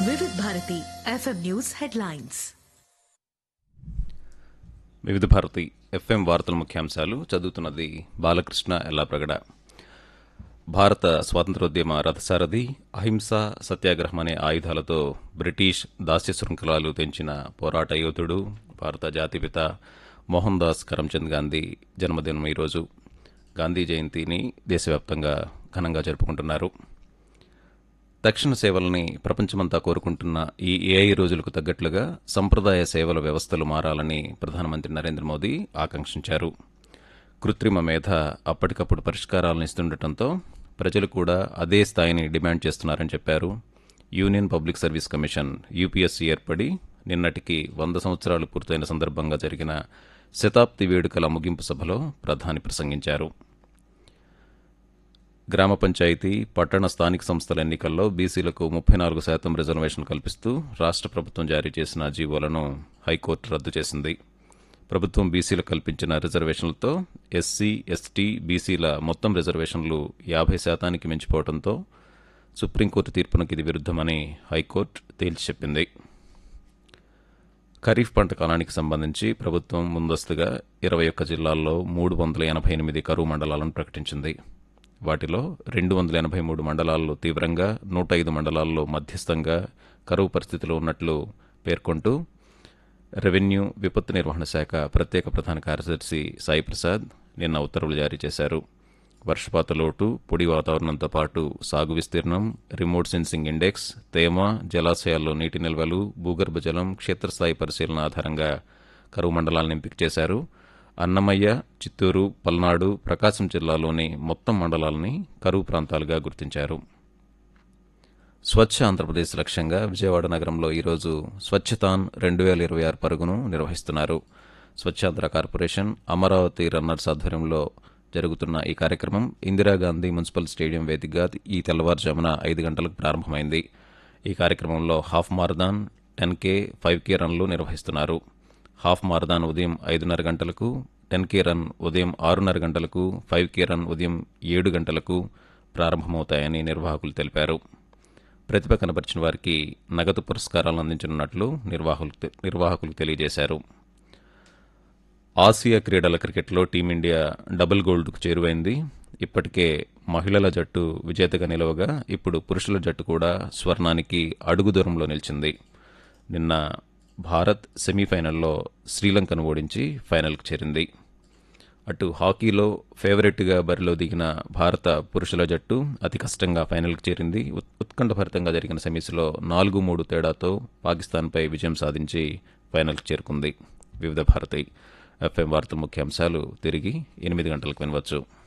వివిధ Bharati FM news headlines వివిధ Bharati FM వార్తల ముఖ్యాంశాలు చదువుతున్నది బాలకృష్ణ ఎల్లాప్రగడ భారత స్వాతంత్రోద్యమ రథసారథి అహింస సత్యాగ్రహం అనే ఆయుధాలతో బ్రిటిష్ దాస్య శృంఖలాలు తెంచిన పోరాట యోధుడు భారత జాతిపిత మోహన్ దాస్ కరమ్చంద్ గాంధీ జన్మదినం ఈరోజు గాంధీ జయంతిని దేశవ్యాప్తంగా ఘనంగా జరుపుకుంటున్నారు తక్షణ సేవల్ని ప్రపంచమంతా కోరుకుంటున్న ఈ ఏఐ రోజులకు తగ్గట్లుగా సంప్రదాయ సేవల వ్యవస్థలు మారాలని ప్రధానమంత్రి నరేంద్ర మోదీ ఆకాంక్షించారు కృత్రిమ మేధ అప్పటికప్పుడు పరిష్కారాలను ఇస్తుండటంతో ప్రజలు కూడా అదే స్థాయిని డిమాండ్ చేస్తున్నారని చెప్పారు Union Public Service Commission UPSC ఏర్పడి నిన్నటికి వంద సంవత్సరాలు పూర్తయిన సందర్భంగా జరిగిన శతాబ్ది వేడుకల ముగింపు సభలో ప్రధాని ప్రసంగించారు గ్రామ పంచాయతీ పట్టణ స్థానిక సంస్థల ఎన్నికల్లో బీసీలకు ముప్పై నాలుగు శాతం రిజర్వేషన్ కల్పిస్తూ రాష్ట్ర ప్రభుత్వం జారీ చేసిన జీవోలను హైకోర్టు రద్దు చేసింది ప్రభుత్వం బీసీలకు కల్పించిన రిజర్వేషన్లతో ఎస్సీ ఎస్టీ బీసీల మొత్తం రిజర్వేషన్లు యాభై శాతానికి మించిపోవడంతో సుప్రీంకోర్టు తీర్పునకు ఇది విరుద్ధమని హైకోర్టు తేల్చి చెప్పింది ఖరీఫ్ పంట కాలానికి సంబంధించి ప్రభుత్వం ముందస్తుగా ఇరవై ఒక్క జిల్లాల్లో మూడు వందల ఎనభై ఎనిమిది కరువు మండలాలను ప్రకటించింది వాటిలో రెండు వందల ఎనభై మూడు మండలాల్లో తీవ్రంగా నూట ఐదు మండలాల్లో మధ్యస్థంగా కరువు పరిస్థితిలో ఉన్నట్లు పేర్కొంటూ రెవెన్యూ విపత్తు నిర్వహణ శాఖ ప్రత్యేక ప్రధాన కార్యదర్శి సాయి ప్రసాద్ నిన్న ఉత్తర్వులు జారీ చేశారు వర్షపాత లోటు పొడి వాతావరణంతో పాటు సాగు విస్తీర్ణం రిమోట్ సెన్సింగ్ ఇండెక్స్ తేమ జలాశయాల్లో నీటి నిల్వలు భూగర్భ జలం క్షేత్రస్థాయి పరిశీలన ఆధారంగా కరువు మండలాలను ఎంపిక చేశారు అన్నమయ్య చిత్తూరు పల్నాడు ప్రకాశం జిల్లాలోని మొత్తం మండలాలని కరువు ప్రాంతాలుగా గుర్తించారు స్వచ్ఛ ఆంధ్రప్రదేశ్ లక్ష్యంగా విజయవాడ నగరంలో ఈరోజు స్వచ్ఛతాన్ రెండు వేల ఇరవై ఆరు పరుగును నిర్వహిస్తున్నారు స్వచ్ఛాంధ్ర కార్పొరేషన్ అమరావతి రన్నర్స్ ఆధ్వర్యంలో జరుగుతున్న ఈ కార్యక్రమం ఇందిరాగాంధీ మున్సిపల్ స్టేడియం వేదికగా ఈ తెల్లవారుజామున ఐదు గంటలకు ప్రారంభమైంది ఈ కార్యక్రమంలో half marathon ten K five K రన్లు నిర్వహిస్తున్నారు హాఫ్ మారథాన్ ఉదయం ఐదున్నర గంటలకు టెన్ కే రన్ ఉదయం ఆరున్నర గంటలకు ఫైవ్ కే రన్ ఉదయం ఏడు గంటలకు ప్రారంభమవుతాయని నిర్వాహకులు తెలిపారు ప్రతిభ కనబరిచిన వారికి నగదు పురస్కారాలను అందించనున్నట్లు నిర్వాహకులు నిర్వాహకులు తెలియజేశారు ఆసియా క్రీడల క్రికెట్లో టీమిండియా డబుల్ గోల్డ్కు చేరువైంది ఇప్పటికే మహిళల జట్టు విజేతగా నిలవగా ఇప్పుడు పురుషుల జట్టు కూడా స్వర్ణానికి అడుగు దూరంలో నిలిచింది నిన్న భారత్ సెమీఫైనల్లో శ్రీలంకను ఓడించి ఫైనల్కు చేరింది అటు హాకీలో ఫేవరెట్గా బరిలో దిగిన భారత పురుషుల జట్టు అతి కష్టంగా ఫైనల్కి చేరింది ఉత్- ఉత్కంఠభరితంగా జరిగిన సెమీస్లో నాలుగు మూడు తేడాతో పాకిస్తాన్పై విజయం సాధించి ఫైనల్కి చేరుకుంది వివిధ భారతి ఎఫ్ఎం వార్తల ముఖ్యాంశాలు తిరిగి ఎనిమిది గంటలకు వినవచ్చు